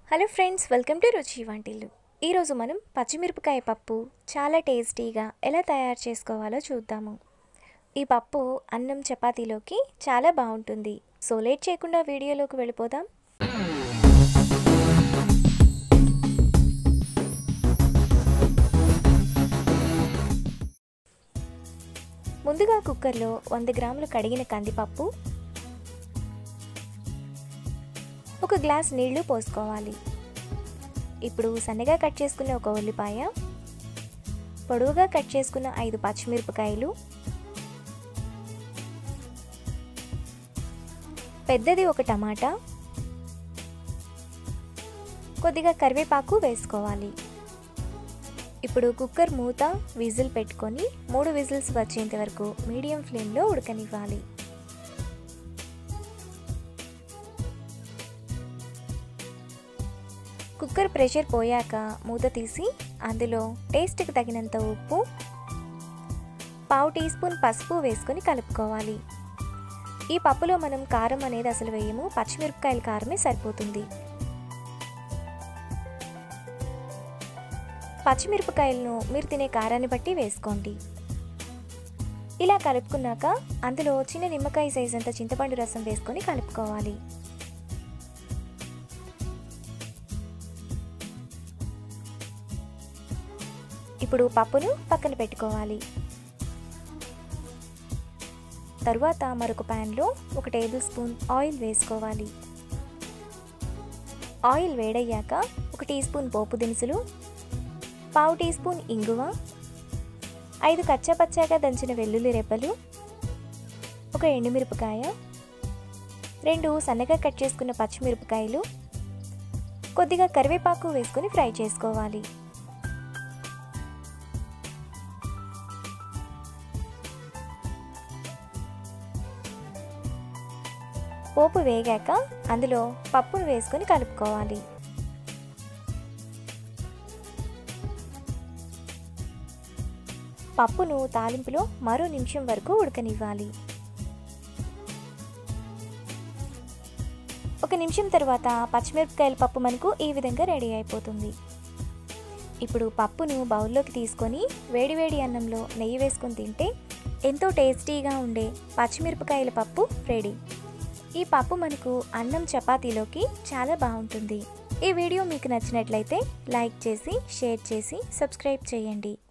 hello friends welcome to రుచి వంటిల్లు ఈరోజు మనం పచ్చిమిరపకాయ పప్పు చాలా టేస్టీగా ఎలా తయారు చేసుకోవాలో చూద్దాము ఈ పప్పు అన్నం చపాతీలోకి చాలా బాగుంటుంది సో లేట్ చేయకుండా వీడియోలోకి వెళ్ళిపోదాం ముందుగా కుక్కర్లో వంద గ్రాములు కడిగిన కందిపప్పు ఒక గ్లాస్ నీళ్లు పోసుకోవాలి ఇప్పుడు సన్నగా కట్ చేసుకున్న ఒక ఉల్లిపాయ పొడవుగా కట్ చేసుకున్న ఐదు పచ్చిమిరపకాయలు పెద్దది ఒక టమాటా కొద్దిగా కరివేపాకు వేసుకోవాలి ఇప్పుడు కుక్కర్ మూత విజిల్ పెట్టుకొని మూడు విజిల్స్ వచ్చేంత వరకు మీడియం ఫ్లేమ్లో ఉడకనివ్వాలి కుక్కర్ ప్రెషర్ పోయాక మూత తీసి అందులో టేస్ట్కి తగినంత ఉప్పు పావు టీ స్పూన్ పసుపు వేసుకొని కలుపుకోవాలి ఈ పప్పులో మనం కారం అనేది అసలు వేయము పచ్చిమిరపకాయల కారమే సరిపోతుంది పచ్చిమిరపకాయలను మీరు తినే కారాన్ని బట్టి వేసుకోండి ఇలా కలుపుకున్నాక అందులో చిన్న నిమ్మకాయ సైజ్ అంత చింతపండు రసం వేసుకొని కలుపుకోవాలి ఇప్పుడు పప్పును పక్కన పెట్టుకోవాలి తరువాత మరొక ప్యాన్లో ఒక టేబుల్ స్పూన్ ఆయిల్ వేసుకోవాలి ఆయిల్ వేడయ్యాక ఒక టీ స్పూన్ పోపు దినుసులు పావు టీ స్పూన్ ఇంగువ ఐదు కచ్చాపచ్చాగా దంచిన వెల్లుల్లి రెబ్బలు ఒక ఎండుమిరపకాయ రెండు సన్నగా కట్ చేసుకున్న పచ్చిమిరపకాయలు కొద్దిగా కరివేపాకు వేసుకొని ఫ్రై చేసుకోవాలి పోపు వేగాక అందులో పప్పును వేసుకొని కలుపుకోవాలి పప్పును తాలింపులో మరో నిమిషం వరకు ఉడకనివ్వాలి ఒక నిమిషం తర్వాత పచ్చిమిరపకాయల పప్పు మనకు ఈ విధంగా రెడీ అయిపోతుంది ఇప్పుడు పప్పును బౌల్లోకి తీసుకొని వేడివేడి అన్నంలో నెయ్యి వేసుకొని తింటే ఎంతో టేస్టీగా ఉండే పచ్చిమిరపకాయల పప్పు రెడీ ఈ పప్పు మనకు అన్నం చపాతీలోకి చాలా బాగుంటుంది ఈ వీడియో మీకు నచ్చినట్లయితే లైక్ చేసి షేర్ చేసి సబ్స్క్రైబ్ చేయండి